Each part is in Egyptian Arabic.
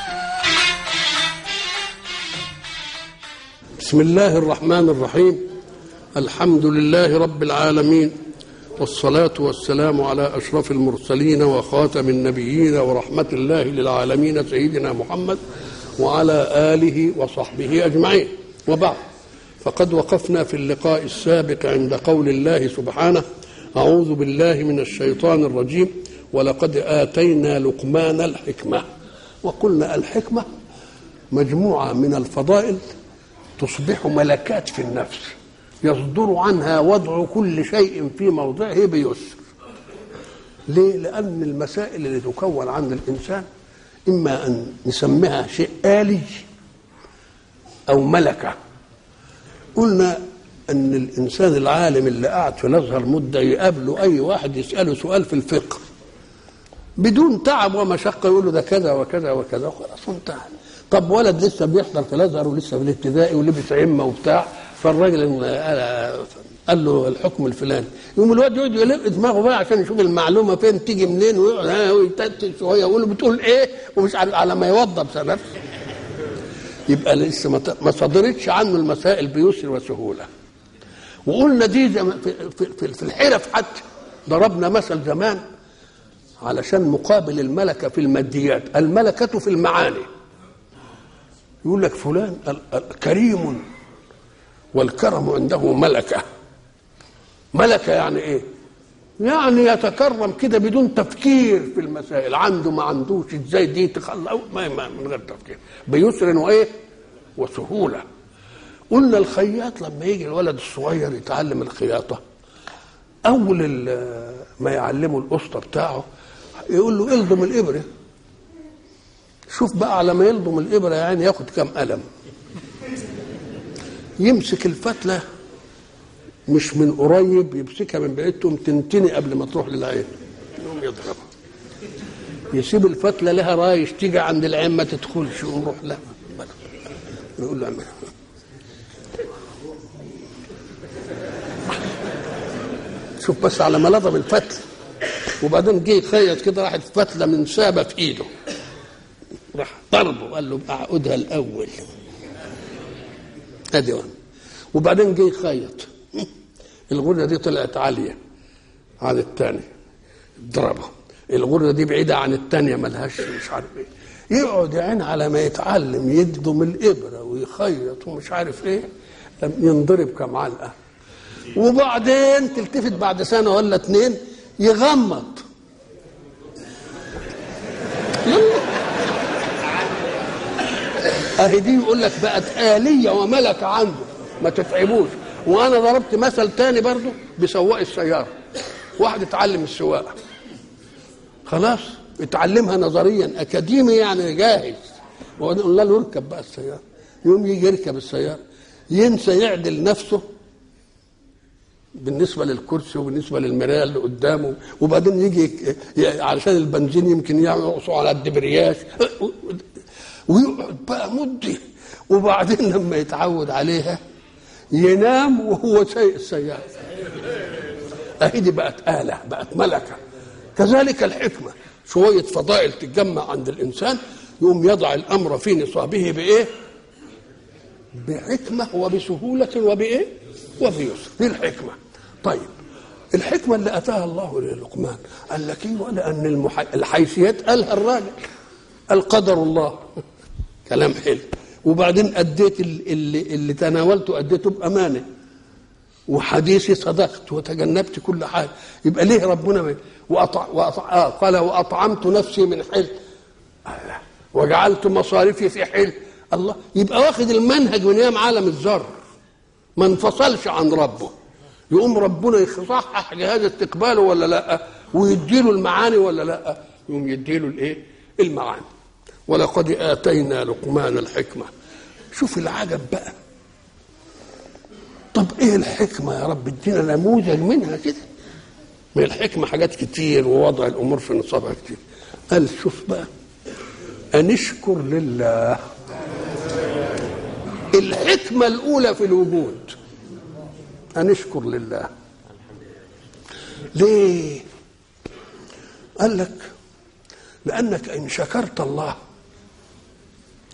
بسم الله الرحمن الرحيم الحمد لله رب العالمين والصلاة والسلام على أشرف المرسلين وخاتم النبيين ورحمة الله للعالمين سيدنا محمد وعلى آله وصحبه أجمعين وبعد فقد وقفنا في اللقاء السابق عند قول الله سبحانه أعوذ بالله من الشيطان الرجيم ولقد آتينا لقمان الحكمة وقلنا الحكمة مجموعة من الفضائل تصبح ملكات في النفس يصدر عنها وضع كل شيء في موضعه بيسر ليه؟ لأن المسائل اللي تكون عند الإنسان إما أن نسميها شيء آلي أو ملكة قلنا أن الإنسان العالم اللي قاعد في الأزهر مدة يقابله أي واحد يسأله سؤال في الفقه بدون تعب ومشقة يقول له ده كذا وكذا وكذا وخلاص انتهى طب ولد لسه بيحضر في الازهر ولسه في الابتدائي ولبس عمه وبتاع فالراجل قال له الحكم الفلاني يقوم الواد يقعد يلق دماغه بقى عشان يشوف المعلومه فين تيجي منين ويقعد ويتتل شويه ويقول له بتقول ايه ومش عارف على ما يوضب نفسه يبقى لسه ما صدرتش عنه المسائل بيسر وسهوله وقلنا دي في, في, في الحرف حتى ضربنا مثل زمان علشان مقابل الملكه في الماديات الملكه في المعاني يقول لك فلان كريم والكرم عنده ملكة ملكة يعني ايه يعني يتكرم كده بدون تفكير في المسائل عنده ما عندوش ازاي دي تخلى ما ما من غير تفكير بيسر وايه وسهولة قلنا الخياط لما يجي الولد الصغير يتعلم الخياطة أول ما يعلمه القسطة بتاعه يقول له الضم الإبرة شوف بقى على ما يلضم الإبرة يعني ياخد كم قلم يمسك الفتلة مش من قريب يمسكها من بعيد تقوم تنتني قبل ما تروح للعين يقوم يضربها يسيب الفتلة لها رايش تيجي عند العين ما تدخلش يقوم روح لا يقول له اعملها شوف بس على ما لضم الفتلة وبعدين جه يخيط كده راحت فتلة من سابة في ايده راح ضربه قال له اعقدها الاول ادي واحد وبعدين جه يخيط الغرة دي طلعت عالية عن الثانية ضربها الغرة دي بعيدة عن الثانية ملهاش مش عارف ايه يقعد يعني على ما يتعلم يدضم الإبرة ويخيط ومش عارف ايه ينضرب كم علقة وبعدين تلتفت بعد سنة ولا اتنين يغمض اهي دي يقول لك بقت آلية وملكة عنده ما تتعبوش وانا ضربت مثل تاني برضه بسواق السيارة واحد اتعلم السواقة خلاص اتعلمها نظريا اكاديمي يعني جاهز وقلنا له اركب بقى السيارة يوم يجي يركب السيارة ينسى يعدل نفسه بالنسبة للكرسي وبالنسبة للمراية اللي قدامه وبعدين يجي علشان البنزين يمكن يعصوا على الدبرياش ويقعد بقى مدة وبعدين لما يتعود عليها ينام وهو سايق السيارة اهي دي بقت آلة بقت ملكة كذلك الحكمة شوية فضائل تتجمع عند الإنسان يقوم يضع الأمر في نصابه بإيه؟ بحكمة وبسهولة وبإيه؟ وبيسر دي الحكمة طيب الحكمة اللي أتاها الله للقمان قال لك إيه لأن المح... الحيثيات قالها الراجل القدر الله كلام حلو وبعدين اديت اللي, اللي تناولته اديته بامانه وحديثي صدقت وتجنبت كل حاجه يبقى ليه ربنا وأطع وأطع آه قال واطعمت نفسي من حل الله وجعلت مصارفي في حل الله يبقى واخد المنهج من ايام عالم الذر ما انفصلش عن ربه يقوم ربنا يصحح جهاز استقباله ولا لا ويديله المعاني ولا لا يقوم يديله الايه المعاني ولقد آتينا لقمان الحكمة شوف العجب بقى طب ايه الحكمة يا رب ادينا نموذج منها كده من الحكمة حاجات كتير ووضع الأمور في نصابها كتير قال شوف بقى أن اشكر لله الحكمة الأولى في الوجود أن اشكر لله ليه قال لك لأنك إن شكرت الله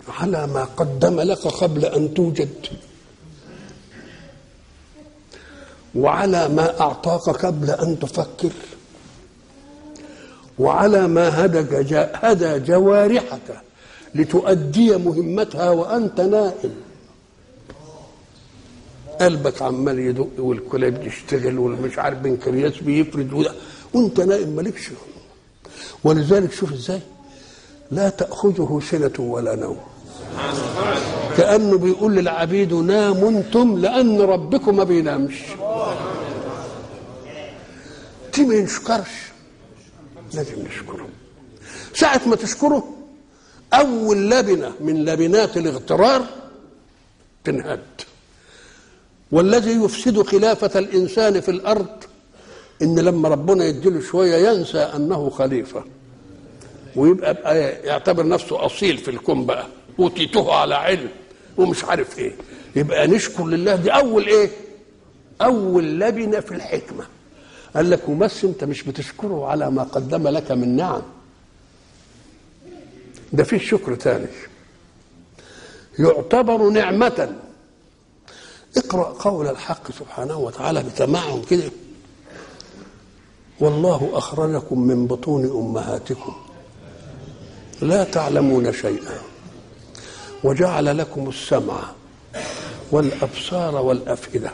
على ما قدم لك قبل ان توجد وعلى ما اعطاك قبل ان تفكر وعلى ما هدى هدى جوارحك لتؤدي مهمتها وانت نائم قلبك عمال يدق والكلى بتشتغل والمش عارف بنكرياس بيفرد وده وانت نائم مالكش ولذلك شوف ازاي لا تاخذه سنه ولا نوم كانه بيقول للعبيد ناموا انتم لان ربكم ما بينامش دي ما ينشكرش لازم نشكره ساعة ما تشكره أول لبنة من لبنات الاغترار تنهد والذي يفسد خلافة الإنسان في الأرض إن لما ربنا يديله شوية ينسى أنه خليفة ويبقى بقى يعتبر نفسه أصيل في الكون بقى أوتيته على علم ومش عارف إيه يبقى نشكر لله دي أول إيه أول لبنة في الحكمة قال لك وبس أنت مش بتشكره على ما قدم لك من نعم ده فيه شكر تاني يعتبر نعمة اقرأ قول الحق سبحانه وتعالى بتمعن كده والله أخرجكم من بطون أمهاتكم لا تعلمون شيئا وجعل لكم السمع والأبصار والأفئدة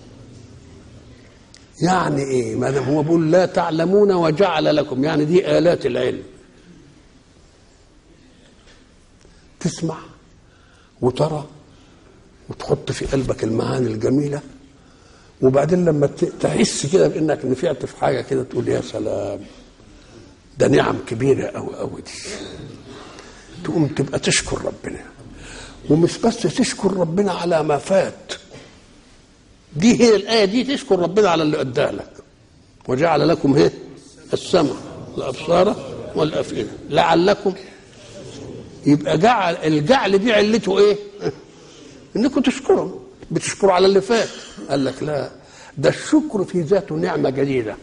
يعني إيه ما دام هو بيقول لا تعلمون وجعل لكم يعني دي آلات العلم تسمع وترى وتحط في قلبك المعاني الجميله وبعدين لما تحس كده بانك نفعت في حاجه كده تقول يا سلام ده نعم كبيره قوي قوي دي تقوم تبقى تشكر ربنا ومش بس تشكر ربنا على ما فات دي هي الايه دي تشكر ربنا على اللي اداه لك وجعل لكم ايه السمع الابصار والافئده لعلكم يبقى جعل الجعل دي علته ايه انكم تشكروا بتشكروا على اللي فات قال لك لا ده الشكر في ذاته نعمه جديده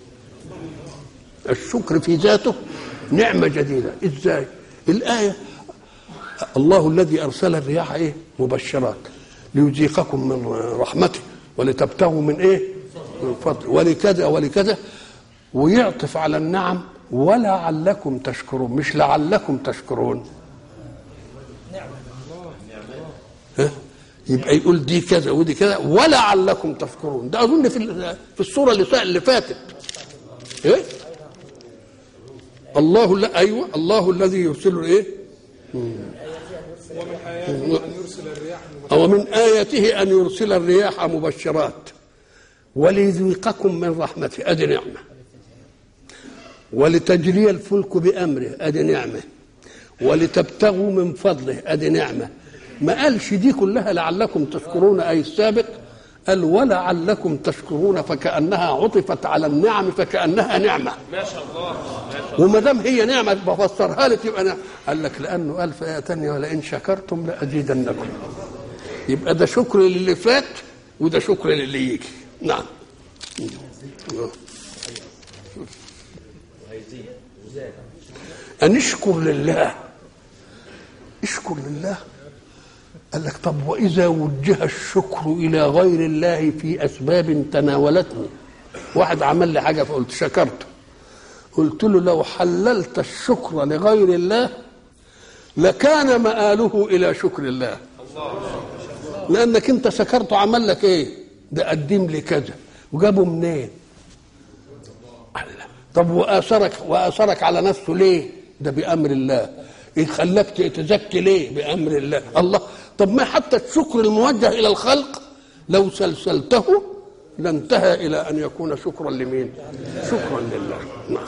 الشكر في ذاته نعمه جديده ازاي الايه الله الذي ارسل الرياح ايه مبشرات ليذيقكم من رحمته ولتبتغوا من ايه من فضل ولكذا ولكذا ويعطف على النعم ولعلكم تشكرون مش لعلكم تشكرون ها؟ يبقى يقول دي كذا ودي كذا ولعلكم تشكرون ده اظن في في الصوره اللي اللي فاتت ايه الله لا ايوه الله الذي يرسل ايه ومن آياته أن يرسل الرياح أو من آياته أن يرسل الرياح مبشرات وليذيقكم من رحمته أدي نعمة ولتجري الفلك بأمره أدي نعمة ولتبتغوا من فضله أدي نعمة ما قالش دي كلها لعلكم تشكرون أي السابق قال ولعلكم تشكرون فكأنها عطفت على النعم فكأنها نعمة ما شاء الله وما دام هي نعمة بفسرها لك يبقى أنا قال لك لأنه قال في آية تانية ولئن شكرتم لأزيدنكم يبقى ده شكر للي فات وده شكر للي يجي نعم أن اشكر لله اشكر لله قال لك طب وإذا وجه الشكر إلى غير الله في أسباب تناولتني واحد عمل لي حاجة فقلت شكرته قلت له لو حللت الشكر لغير الله لكان مآله إلى شكر الله لأنك أنت شكرته عمل لك إيه ده قدم لي كذا وجابه منين الله. طب وآثرك وآثرك على نفسه ليه ده بأمر الله إيه خلاك تزكي ليه بأمر الله الله طب ما حتى الشكر الموجه إلى الخلق لو سلسلته لانتهى إلى أن يكون شكرا لمين شكرا لله نعم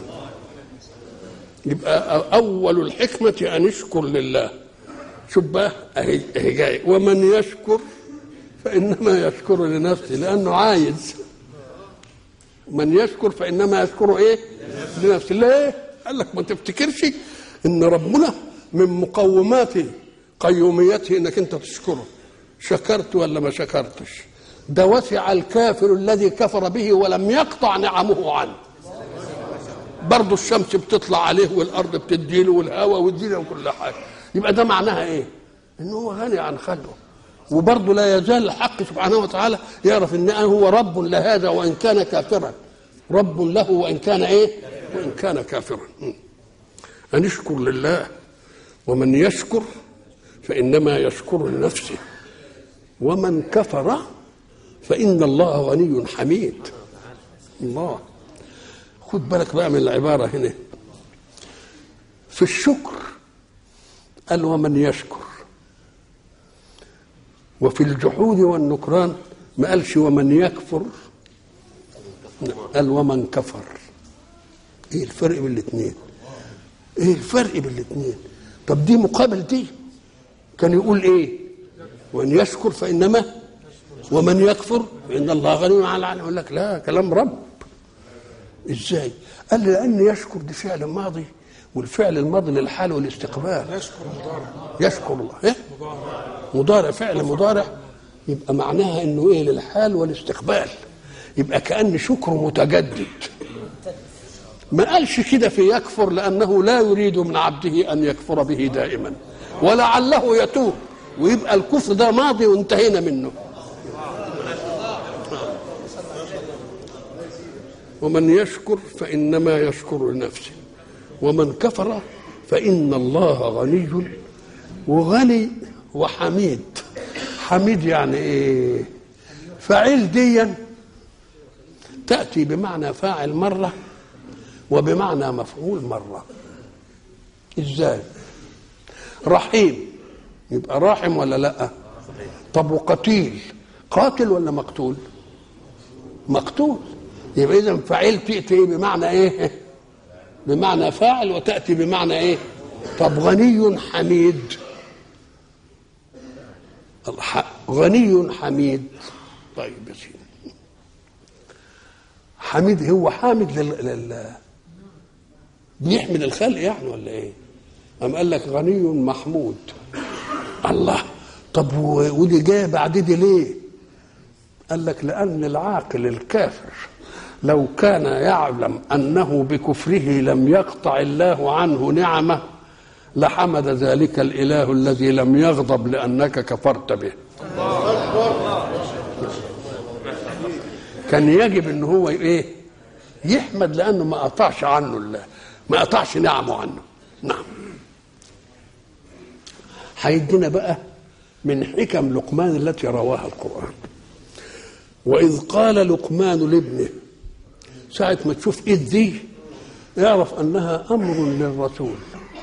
يبقى أول الحكمة أن يشكر لله شوف بقى أهي أهي جاي ومن يشكر فإنما يشكر لنفسه لأنه عايز من يشكر فإنما يشكر إيه لنفسه ليه قال لك ما تفتكرش إن ربنا من مقومات قيوميته إنك أنت تشكره شكرت ولا ما شكرتش ده وسع الكافر الذي كفر به ولم يقطع نعمه عنه برضه الشمس بتطلع عليه والارض بتديله والهواء وتديله وكل حاجه يبقى ده معناها ايه ان هو غني عن خلقه وبرضه لا يزال الحق سبحانه وتعالى يعرف ان هو رب لهذا وان كان كافرا رب له وان كان ايه وان كان كافرا ان اشكر لله ومن يشكر فانما يشكر لنفسه ومن كفر فان الله غني حميد الله خد بالك بقى من العباره هنا في الشكر قال ومن يشكر وفي الجحود والنكران ما قالش ومن يكفر قال ومن كفر ايه الفرق بين الاثنين ايه الفرق بين الاثنين طب دي مقابل دي كان يقول ايه وان يشكر فانما ومن يكفر فان الله غني عن العالم يقول لك لا كلام رب ازاي قال لي لان يشكر دي فعل ماضي والفعل الماضي للحال والاستقبال يشكر مضارع يشكر الله ايه مضارع فعل مضارع يبقى معناها انه ايه للحال والاستقبال يبقى كان شكره متجدد ما قالش كده في يكفر لانه لا يريد من عبده ان يكفر به دائما ولعله يتوب ويبقى الكفر ده ماضي وانتهينا منه ومن يشكر فانما يشكر لنفسه ومن كفر فان الله غني وغني وحميد حميد يعني ايه فعيل ديا تأتي بمعنى فاعل مرة وبمعنى مفعول مرة ازاي رحيم يبقى راحم ولا لا طب وقتيل قاتل ولا مقتول مقتول يبقى اذا فعيل تأتي بمعنى ايه بمعنى فاعل وتأتي بمعنى ايه طب غني حميد الح- غني حميد طيب يا سيدي حميد هو حامد لل... لل... بيحمد الخلق يعني ولا ايه أم قال لك غني محمود الله طب و- ودي جايه بعد دي ليه قال لك لأن العاقل الكافر لو كان يعلم أنه بكفره لم يقطع الله عنه نعمه لحمد ذلك الإله الذي لم يغضب لأنك كفرت به كان يجب ان هو ايه يحمد لانه ما قطعش عنه الله ما قطعش نعمه عنه نعم هيدينا بقى من حكم لقمان التي رواها القرآن وإذ قال لقمان لابنه ساعة ما تشوف إذ دي اعرف أنها أمر للرسول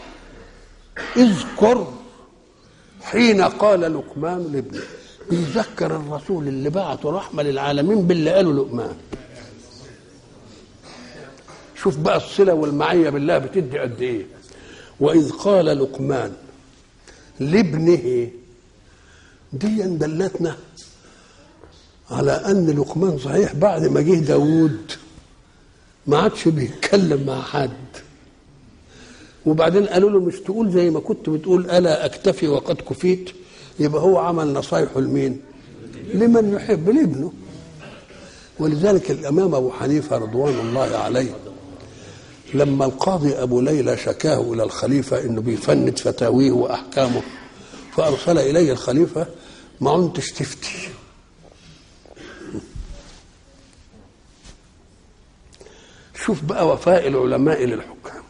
اذكر حين قال لقمان لابنه بيذكر الرسول اللي بعته رحمة للعالمين باللي قاله لقمان شوف بقى الصلة والمعية بالله بتدي قد إيه وإذ قال لقمان لابنه دي دلتنا على ان لقمان صحيح بعد ما جه داوود ما عادش بيتكلم مع حد وبعدين قالوا له مش تقول زي ما كنت بتقول الا اكتفي وقد كفيت يبقى هو عمل نصايحه لمين لمن يحب لابنه ولذلك الامام ابو حنيفه رضوان الله عليه لما القاضي ابو ليلى شكاه الى الخليفه انه بيفند فتاويه واحكامه فارسل اليه الخليفه ما عنتش تفتي شوف بقى وفاء العلماء للحكام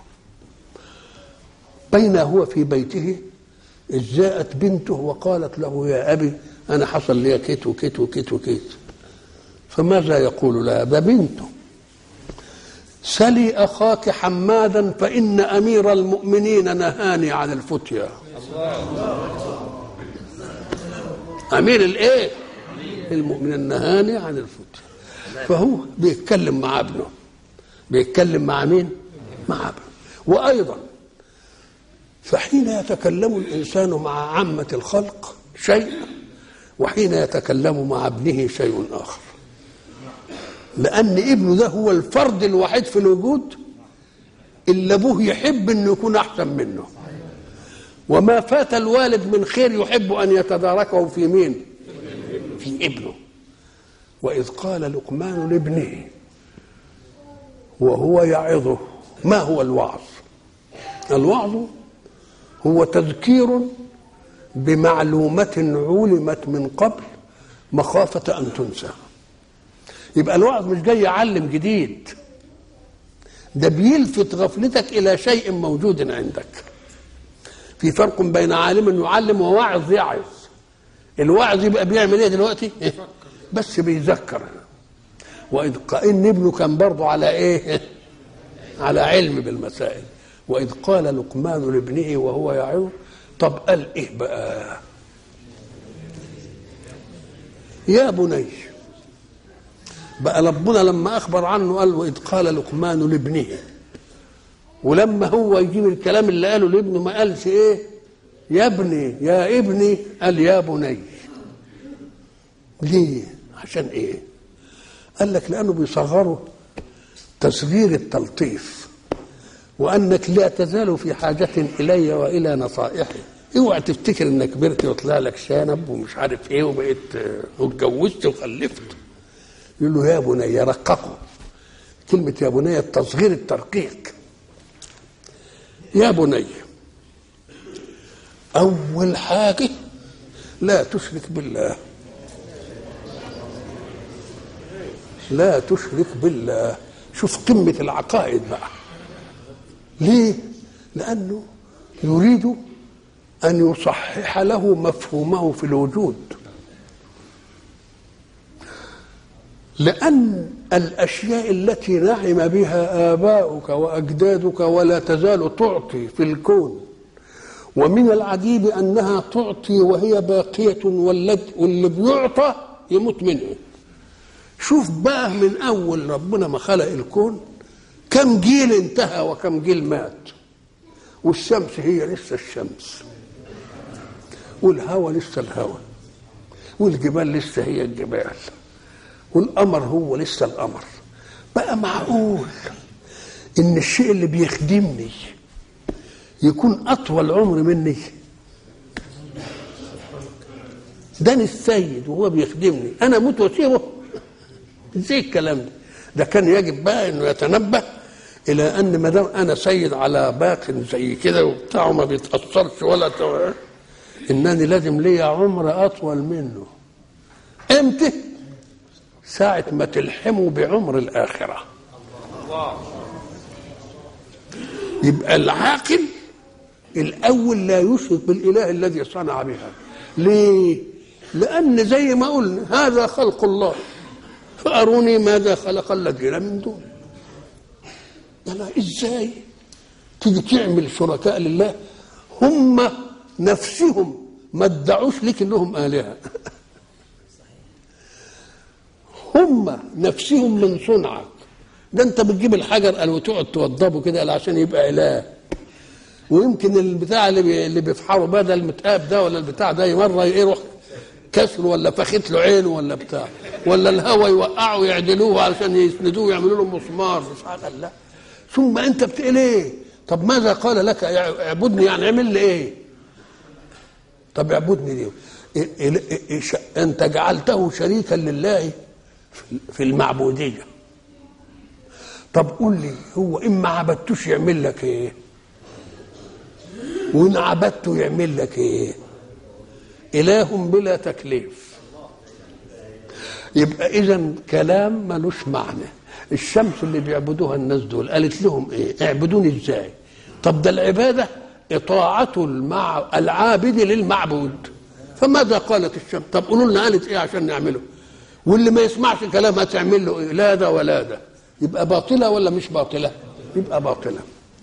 بين هو في بيته إذ جاءت بنته وقالت له يا أبي أنا حصل لي كيت وكيت وكيت وكيت فماذا يقول لها ده بنته سلي أخاك حمادا فإن أمير المؤمنين نهاني عن الفتيا أمير الإيه المؤمنين نهاني عن الفتيا فهو بيتكلم مع ابنه بيتكلم مع مين مع ابنه وأيضا فحين يتكلم الإنسان مع عامة الخلق شيء وحين يتكلم مع ابنه شيء آخر لأن ابنه ده هو الفرد الوحيد في الوجود اللي أبوه يحب أنه يكون أحسن منه وما فات الوالد من خير يحب أن يتداركه في مين في ابنه وإذ قال لقمان لابنه وهو يعظه ما هو الوعظ الوعظ هو تذكير بمعلومة علمت من قبل مخافة أن تنسى يبقى الوعظ مش جاي يعلم جديد ده بيلفت غفلتك إلى شيء موجود عندك في فرق بين عالم يعلم وواعظ يعظ الواعظ يبقى بيعمل ايه دلوقتي إيه؟ بس بيذكر واذ ان ابنه كان برضه على ايه على علم بالمسائل واذ قال لقمان لابنه وهو يعظ طب قال ايه بقى يا بني بقى ربنا لما اخبر عنه قال واذ قال لقمان لابنه ولما هو يجيب الكلام اللي قاله لابنه ما قالش ايه يا ابني يا ابني قال يا بني ليه عشان ايه قال لك لانه بيصغروا تصغير التلطيف وانك لا تزال في حاجه الي والى نصائحي اوعى تفتكر انك كبرت وطلع لك شنب ومش عارف ايه وبقيت واتجوزت وخلفت يقول له يا بني رققه كلمة يا بني التصغير الترقيق يا بني أول حاجة لا تشرك بالله لا تشرك بالله شوف قمة العقائد بقى ليه؟ لأنه يريد أن يصحح له مفهومه في الوجود لأن الأشياء التي نعم بها آباؤك وأجدادك ولا تزال تعطي في الكون ومن العجيب أنها تعطي وهي باقية واللي بيعطى يموت منه شوف بقى من أول ربنا ما خلق الكون كم جيل انتهى وكم جيل مات والشمس هي لسه الشمس والهوى لسه الهوى والجبال لسه هي الجبال والقمر هو لسه القمر بقى معقول ان الشيء اللي بيخدمني يكون اطول عمر مني داني السيد وهو بيخدمني انا اموت واسيبه ازاي الكلام ده ده كان يجب بقى انه يتنبه الى ان ما دام انا سيد على باق زي كده وبتاعه ما بيتاثرش ولا تو... انني لازم ليا عمر اطول منه امتى ساعة ما تلحموا بعمر الآخرة يبقى العاقل الأول لا يشرك بالإله الذي صنع بها ليه؟ لأن زي ما قلنا هذا خلق الله فأروني ماذا خلق الذين من دون أنا إزاي تيجي تعمل شركاء لله هم نفسهم ما ادعوش لك انهم الهه هم نفسهم من صنعك ده انت بتجيب الحجر قال وتقعد توضبه كده قال عشان يبقى اله ويمكن البتاع اللي بي اللي بيفحروا بدل المتقاب ده ولا البتاع ده مره يروح كسره ولا فخت له عينه ولا بتاع ولا الهوا يوقعه ويعدلوه علشان يسندوه ويعملوا له مسمار مش عارف لا ثم انت بتقول ايه؟ طب ماذا قال لك اعبدني يعني اعمل لي ايه؟ طب اعبدني دي إيه إيه إيه انت جعلته شريكا لله في المعبودية طب قول لي هو إن ما عبدتوش يعمل لك إيه وإن عبدته يعمل لك إيه إله بلا تكليف يبقى إذا كلام ملوش معنى الشمس اللي بيعبدوها الناس دول قالت لهم إيه اعبدوني إزاي طب ده العبادة إطاعة المع... العابد للمعبود فماذا قالت الشمس طب قولوا لنا قالت إيه عشان نعمله واللي ما يسمعش كلامها تعمل له إيه؟ لا ده ولا ده يبقى باطله ولا مش باطله يبقى باطله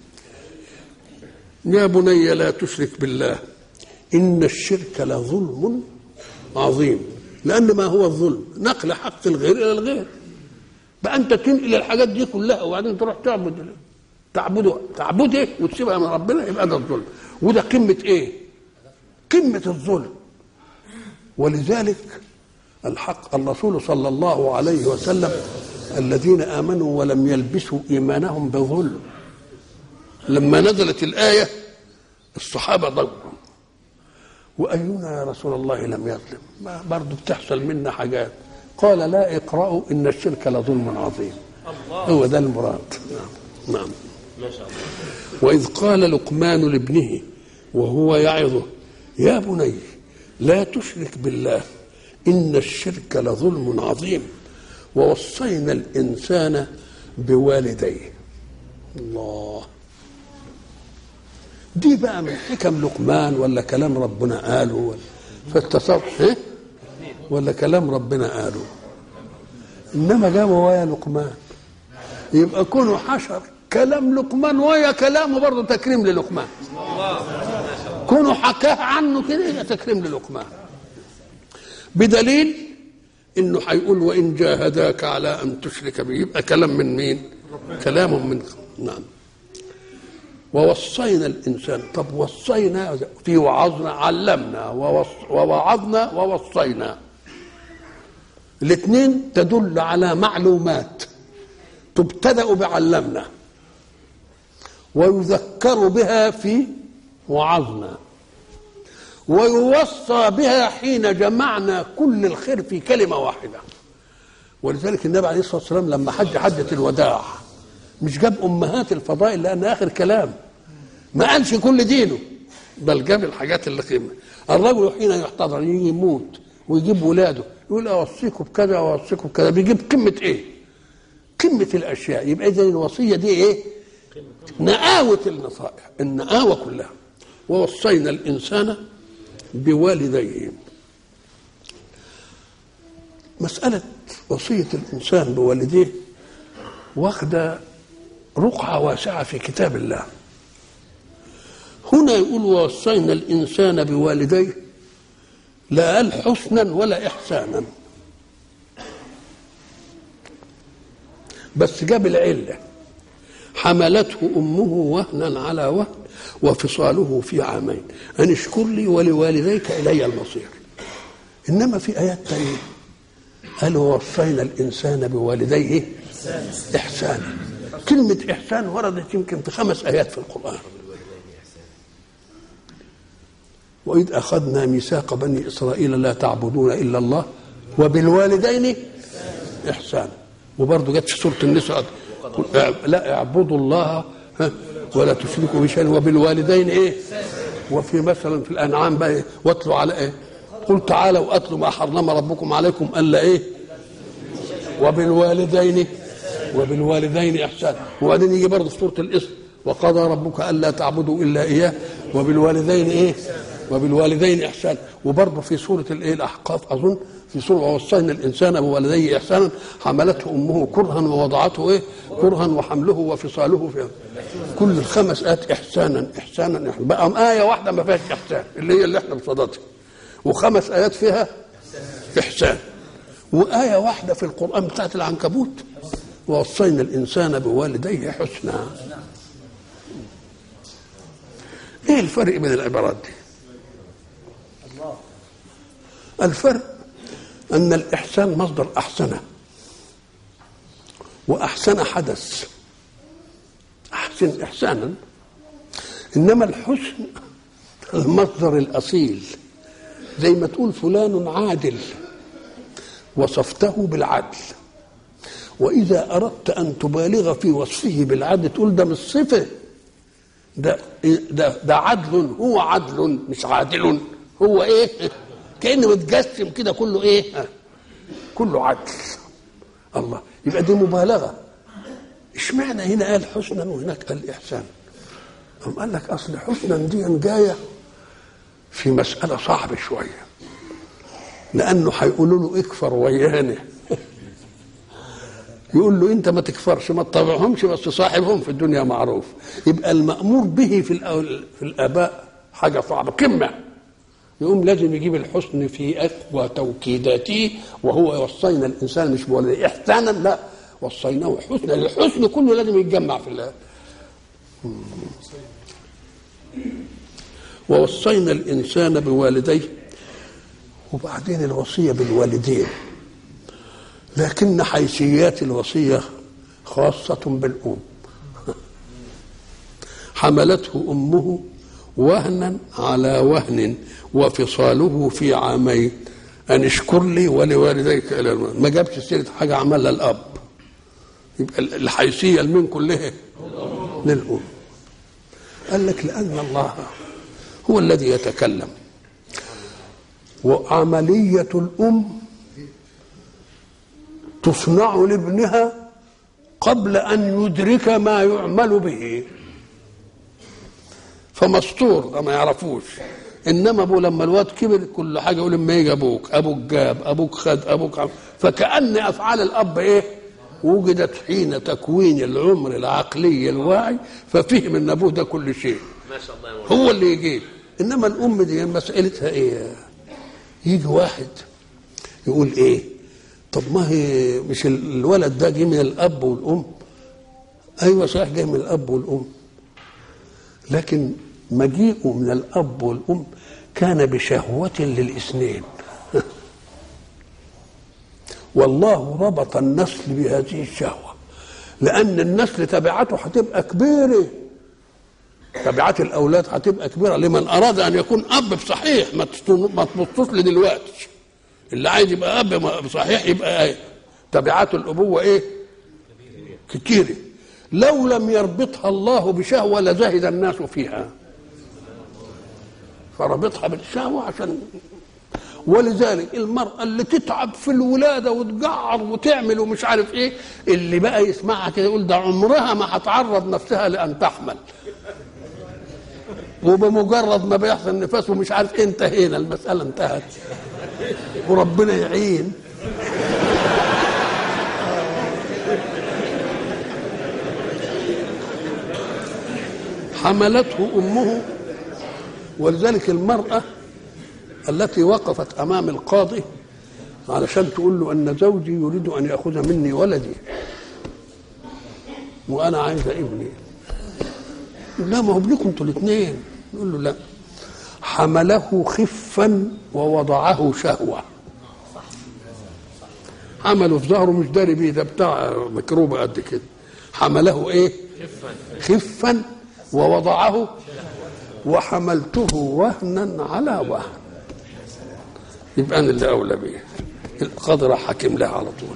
يا بني لا تشرك بالله ان الشرك لظلم عظيم لان ما هو الظلم نقل حق الغير الى الغير بقى انت تنقل الحاجات دي كلها وبعدين تروح تعبد تعبده تعبده وتسيبها من ربنا يبقى ده الظلم وده قمه ايه قمه الظلم ولذلك الحق الرسول صلى الله عليه وسلم الذين امنوا ولم يلبسوا ايمانهم بظلم لما نزلت الايه الصحابه ضجوا واينا يا رسول الله لم يظلم ما برضه بتحصل منا حاجات قال لا اقرأوا ان الشرك لظلم عظيم هو ده المراد نعم نعم ما شاء الله وإذ قال لقمان لابنه وهو يعظه يا بني لا تشرك بالله إن الشرك لظلم عظيم ووصينا الإنسان بوالديه الله دي بقى من حكم لقمان ولا كلام ربنا قاله ولا فالتصرف إيه؟ ولا كلام ربنا قاله انما جابوا ويا لقمان يبقى كونه حشر كلام لقمان ويا كلامه برضه تكريم للقمان كونه حكاه عنه كده يبقى تكريم للقمان بدليل انه هيقول وان جاهداك على ان تشرك به يبقى كلام من مين؟ كلام من نعم ووصينا الانسان طب وصينا في وعظنا علمنا ووص ووعظنا ووصينا الاثنين تدل على معلومات تبتدا بعلمنا ويذكر بها في وعظنا ويوصى بها حين جمعنا كل الخير في كلمه واحده ولذلك النبي عليه الصلاه والسلام لما حج حجه الوداع مش جاب امهات الفضائل لان اخر كلام ما قالش كل دينه بل جاب الحاجات اللي قيمه الرجل حين يحتضر يجي يموت ويجيب ولاده يقول اوصيكم بكذا واوصيكم بكذا بيجيب قمه ايه؟ قمه الاشياء يبقى اذا الوصيه دي ايه؟ نآوة النصائح النآوة كلها ووصينا الإنسان بوالديه مسألة وصية الإنسان بوالديه واخدة رقعة واسعة في كتاب الله هنا يقول ووصينا الإنسان بوالديه لا قال حسنا ولا إحسانا بس جاب العلة حملته أمه وهنا على وهن وفصاله في عامين أن اشكر لي ولوالديك إلي المصير إنما في آيات تانية قال ووصينا الإنسان بوالديه إحسانا كلمة إحسان وردت يمكن في خمس آيات في القرآن وإذ أخذنا ميثاق بني إسرائيل لا تعبدون إلا الله وبالوالدين إحسانا وبرضه جت في سورة النساء لا اعبدوا الله ها ولا تشركوا به شيئا وبالوالدين ايه وفي مثلا في الانعام بقى إيه؟ واتلوا على ايه قل تعالوا واتلوا ما حرم ربكم عليكم الا ايه وبالوالدين وبالوالدين احسانا وبعدين يجي برضه في سوره الاسم وقضى ربك الا تعبدوا الا اياه وبالوالدين ايه وبالوالدين احسانا وبرضه في سوره الايه الاحقاف اظن في سوره ووصينا الانسان بوالديه احسانا حملته امه كرها ووضعته ايه كرها وحمله وفصاله في كل الخمس ايات احسانا احسانا إحسانا. بقى ايه واحده ما فيهاش احسان اللي هي اللي احنا بصددها وخمس ايات فيها احسان وايه واحده في القران بتاعت العنكبوت ووصينا الانسان بوالديه حسنا ايه الفرق بين العبارات دي الفرق أن الإحسان مصدر أحسنه وأحسن حدث أحسن إحسانا إنما الحسن المصدر الأصيل زي ما تقول فلان عادل وصفته بالعدل وإذا أردت أن تبالغ في وصفه بالعدل تقول ده مش صفة ده ده ده عدل هو عدل مش عادل هو إيه؟ كأنه متجسم كده كله إيه؟ كله عدل الله يبقى دي مبالغة اشمعنى هنا قال حسنا وهناك قال إحسان أم قال لك أصل حسنا دي جاية في مسألة صعبة شوية لأنه هيقولوا له اكفر ويانا يقول له انت ما تكفرش ما تطبعهمش بس صاحبهم في الدنيا معروف يبقى المأمور به في الأول في الآباء حاجة صعبة قمة يقوم لازم يجيب الحسن في أقوى توكيداته وهو وصينا الإنسان مش بولده إحسانا لا وصيناه حسنا الحسن كله لازم يتجمع في الله ووصينا الإنسان بوالديه وبعدين الوصية بالوالدين لكن حيثيات الوصية خاصة بالأم حملته أمه وهنا على وهن وفصاله في عامين أن اشكر لي ولوالديك إلى الماء ما جابش سيرة حاجة عملها الأب يبقى الحيثية لمين كلها للأم قال لك لأن الله هو الذي يتكلم وعملية الأم تصنع لابنها قبل أن يدرك ما يعمل به فمستور ده ما يعرفوش انما ابوه لما الواد كبر كل حاجه يقول لما يجي ابوك ابوك جاب ابوك خد ابوك عم فكان افعال الاب ايه وجدت حين تكوين العمر العقلي الواعي ففهم ان ابوه ده كل شيء ما شاء الله يا مولانا هو اللي يجيب انما الام دي مسألتها ايه يجي واحد يقول ايه طب ما هي مش الولد ده جه من الاب والام ايوه صحيح جاي من الاب والام لكن مجيئه من الاب والام كان بشهوه للاثنين والله ربط النسل بهذه الشهوه لان النسل تبعته هتبقى كبيره تبعات الاولاد هتبقى كبيره لمن اراد ان يكون اب بصحيح ما تستن- ما تبصوش لدلوقتي اللي عايز يبقى اب صحيح يبقى ايه تبعات الابوه ايه كتيره لو لم يربطها الله بشهوه لزهد الناس فيها فربطها بالشهوه عشان ولذلك المرأة اللي تتعب في الولادة وتجعر وتعمل ومش عارف ايه اللي بقى يسمعها كده يقول ده عمرها ما هتعرض نفسها لأن تحمل وبمجرد ما بيحصل نفاس ومش عارف إيه انتهينا المسألة انتهت وربنا يعين حملته أمه ولذلك المرأة التي وقفت أمام القاضي علشان تقول له أن زوجي يريد أن يأخذ مني ولدي وأنا عايزة ابني لا ما هو ابنكم انتوا الاثنين يقول له لا حمله خفا ووضعه شهوة حمله في ظهره مش داري بيه ده بتاع مكروبة قد كده حمله ايه خفا ووضعه وحملته وهنا على وهن يبقى انا اللي اولى بيه القاضي راح حاكم لها على طول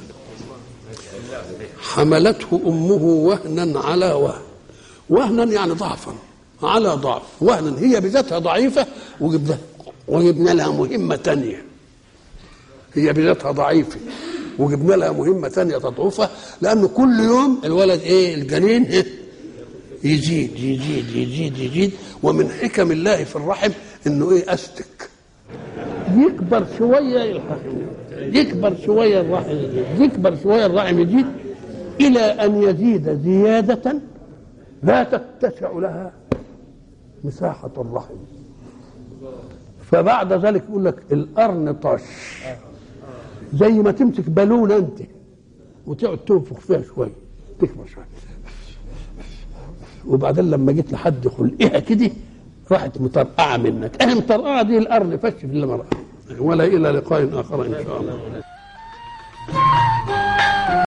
حملته امه وهنا على وهن وهنا يعني ضعفا على ضعف وهنا هي بذاتها ضعيفه وجبنا وجبنا لها مهمه تانية هي بذاتها ضعيفه وجبنا لها مهمه تانية تضعفها لانه كل يوم الولد ايه الجنين إيه؟ يزيد يزيد يزيد يزيد ومن حكم الله في الرحم انه ايه استك يكبر شويه يلحق يكبر شويه الرحم يزيد يكبر شويه الرحم يزيد الى ان يزيد زياده لا تتسع لها مساحه الرحم فبعد ذلك يقول لك القرن طش زي ما تمسك بالونه انت وتقعد تنفخ فيها شويه تكبر شويه وبعدين لما جيت لحد خلقها كده راحت مطرقعه منك اهم مطرقعه دي القرن فش في المرأة ولا الى لقاء اخر ان شاء الله